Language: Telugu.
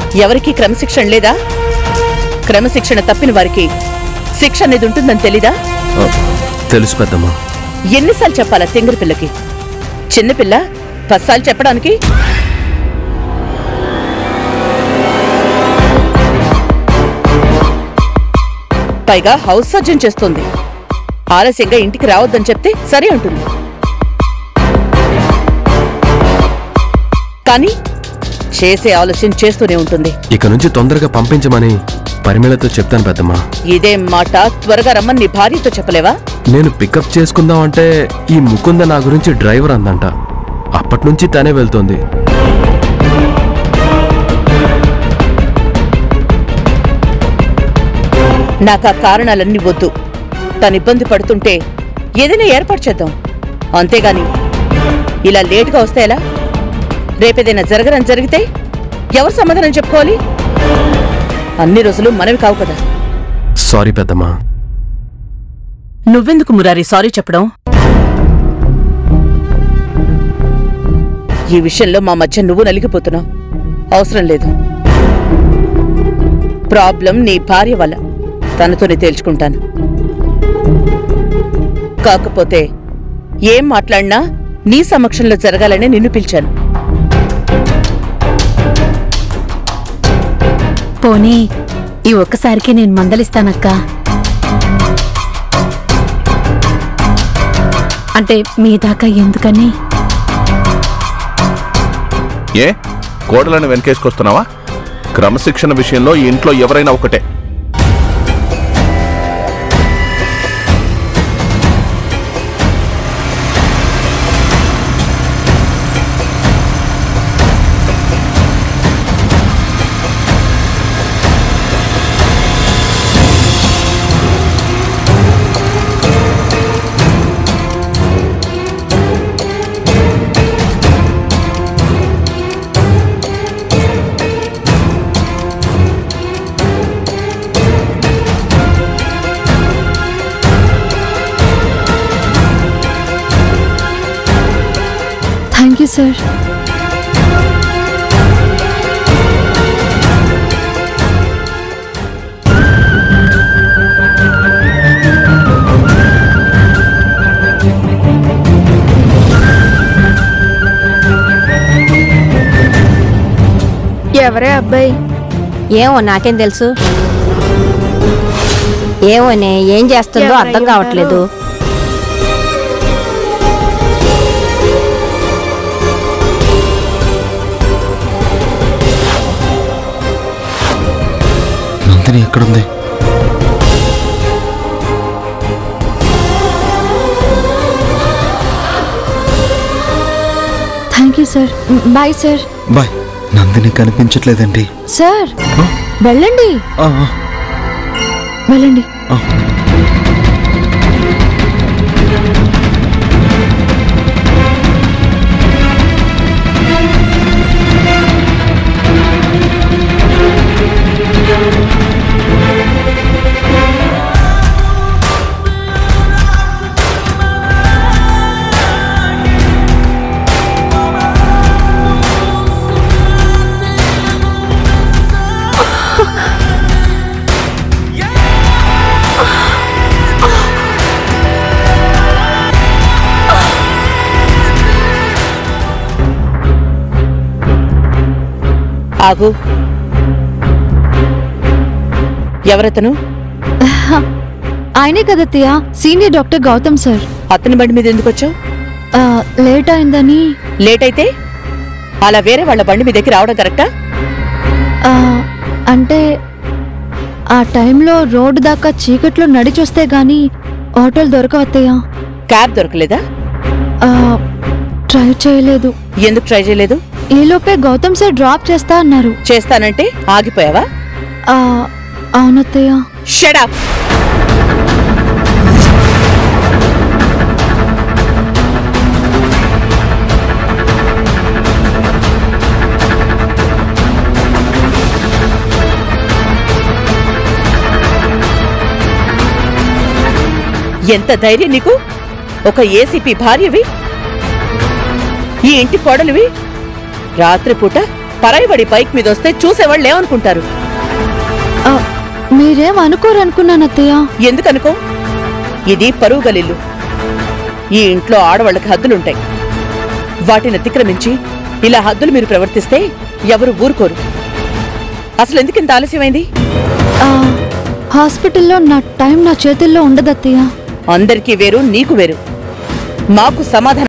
ఎవరికీ క్రమశిక్షణ లేదా క్రమశిక్షణ తప్పిన వారికి శిక్ష అనేది ఉంటుందని తెలీదా ఆ, తెలుసు పెద్దమ్మా ఎన్నిసార్లు చెప్పాలా తింగరి పిల్లకి చిన్నపిల్ల పదిసార్లు చెప్పడానికి పైగా హౌస్ సర్జన్ చేస్తుంది ఆలస్యంగా ఇంటికి రావద్దని చెప్తే సరే అంటుంది కానీ చేసే ఆలస్యం చేస్తూనే ఉంటుంది ఇక నుంచి తొందరగా పంపించమని పరిమళతో చెప్తాను పెద్దమ్మా ఇదే మాట త్వరగా రమ్మని నీ భార్యతో చెప్పలేవా నేను పికప్ చేసుకుందాం అంటే ఈ ముకుంద నా గురించి డ్రైవర్ అందంట అప్పటి నుంచి తనే వెళ్తోంది నాకు ఆ కారణాలన్నీ వద్దు తను ఇబ్బంది పడుతుంటే ఏదైనా ఏర్పాటు చేద్దాం అంతేగాని ఇలా లేటుగా వస్తే ఎలా రేపేదైనా జరగరని జరిగితే ఎవరు సమాధానం చెప్పుకోవాలి అన్ని రోజులు మనవి కావు కదా సారీ పెద్దమ్మా నువ్వెందుకు మురారి సారీ చెప్పడం ఈ విషయంలో మా మధ్య నువ్వు నలిగిపోతున్నావు అవసరం లేదు ప్రాబ్లం నీ భార్య వల్ల తనతోనే తేల్చుకుంటాను కాకపోతే ఏం మాట్లాడినా నీ సమక్షంలో జరగాలనే నిన్ను పిలిచాను పోనీ ఈ ఒక్కసారికి నేను మందలిస్తానక్కా అంటే మీ దాకా ఎందుకని ఏ కోడలను వెనకేసుకొస్తున్నావా క్రమశిక్షణ విషయంలో ఈ ఇంట్లో ఎవరైనా ఒకటే థ్యాంక్ యూ సార్ ఎవరే అబ్బాయి ఏమో నాకేం తెలుసు ఏమోనే ఏం చేస్తుందో ఎవరై అర్థం కావట్లేదు నందిని ఎక్కడుంది thank you sir bye sir bye Nandini కనిపించట్లేదండి సార్ వెళ్ళండి ఆ, ఆ, వెళ్ళండి ఆ. ఆగు ఎవరతను ఆయనే కదా తియా సీనియర్ డాక్టర్ గౌతమ్ సార్ అతని బండి మీద ఎందుకు వచ్చావు ఆ, లేట్ అయిందని లేట్ అయితే అలా వేరే వాళ్ళ బండి మీ దగ్గర రావడం కరెక్టా ఆ, అంటే ఆ టైంలో రోడ్డు దాకా చీకట్లో నడిచొస్తే గాని ఆటోలు దొరకవత్తయ్యా క్యాబ్ దొరకలేదా ట్రై చేయలేదు ఎందుకు ట్రై చేయలేదు ఈలోపే గౌతమ్ సార్ డ్రాప్ చేస్తా అన్నారు చేస్తానంటే ఆగిపోయావా ఆ, అవునత్తయ్య షడప్ ఎంత ధైర్యం నీకు ఒక ఏసీపీ భార్యవి ఈ ఇంటి కోడలివి రాత్రిపూట పరాయిబడి బైక్ మీద వస్తే చూసేవాళ్ళు ఏమనుకుంటారు ఆ, మీరేం అనుకోరు అనుకున్నాను అత్తయ్య ఎందుకనుకో ఇది పరువు గలిల్లు ఈ ఇంట్లో ఆడవాళ్ళకి హద్దులుంటాయి వాటిని అతిక్రమించి ఇలా హద్దులు మీరు ప్రవర్తిస్తే ఎవరు ఊరుకోరు అసలు ఎందుకు ఇంత ఆలస్యమైంది ఆ, హాస్పిటల్లో నా టైం నా చేతుల్లో ఉండదు అత్తయ్య అందరికీ వేరు నీకు వేరు మాకు సమాధానం